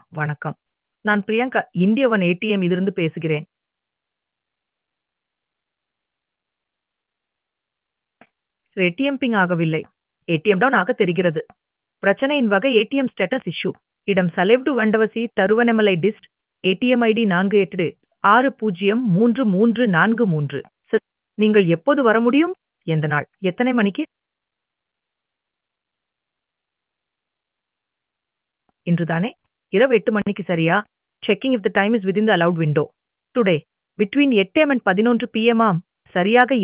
வணக்கம். நான் பிரியங்கா இந்தியவன் ஏடிஎம் இதிலிருந்து பேசுகிறேன். ஏடிஎம் பிங் ஆகவில்லை. ஏடிஎம் டவுன் ஆக தெரிகிறது. பிரச்சனையின் வகை ஏடிஎம் ஸ்டேட்டஸ் இஷ்யூ. இடம் சலேவ்டு வண்டவசி தருவனமலை டிஸ்ட். ஏடிஎம் ஐடி நான்கு எட்டு ஆறு பூஜ்ஜியம் மூன்று மூன்று நான்கு மூன்று. சார், நீங்கள் எப்போது வர முடியும்? எந்த நாள்? எத்தனை மணிக்கு? இன்றுதானே? இரவு 8 மணிக்கு சரியா? Checking if the time is within the allowed window. Today between 8 am and 11 pm ஆம். சரியாக